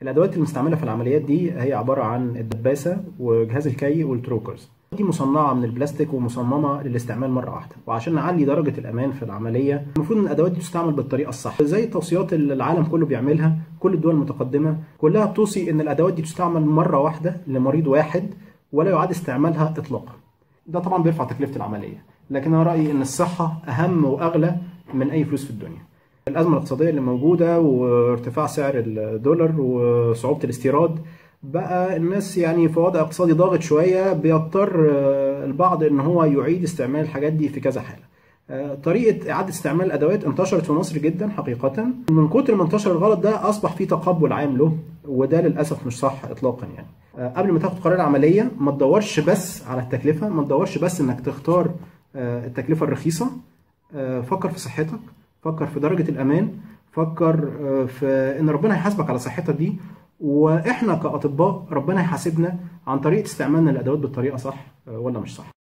الادوات المستعمله في العمليات دي هي عباره عن الدباسه وجهاز الكي والتروكرز دي مصنعه من البلاستيك ومصممه للاستعمال مره واحده وعشان نعلي درجه الامان في العمليه المفروض ان الادوات دي تستعمل بالطريقه الصح زي التوصيات اللي العالم كله بيعملها كل الدول المتقدمه كلها بتوصي ان الادوات دي تستعمل مره واحده لمريض واحد ولا يعاد استعمالها اطلاقا ده طبعا بيرفع تكلفه العمليه لكن انا رايي ان الصحه اهم واغلى من اي فلوس في الدنيا الازمه الاقتصاديه اللي موجوده وارتفاع سعر الدولار وصعوبه الاستيراد بقى الناس يعني في وضع اقتصادي ضاغط شويه بيضطر البعض ان هو يعيد استعمال الحاجات دي في كذا حاله طريقه اعاده استعمال الادوات انتشرت في مصر جدا حقيقه من كتر ما انتشر الغلط ده اصبح في تقبل عام له وده للاسف مش صح اطلاقا يعني قبل ما تاخد قرار العمليه ما تدورش بس على التكلفه ما تدورش بس انك تختار التكلفه الرخيصه فكر في صحتك فكر في درجه الامان فكر في ان ربنا هيحاسبك على صحتك دي واحنا كاطباء ربنا هيحاسبنا عن طريقه استعمالنا للادوات بالطريقه صح ولا مش صح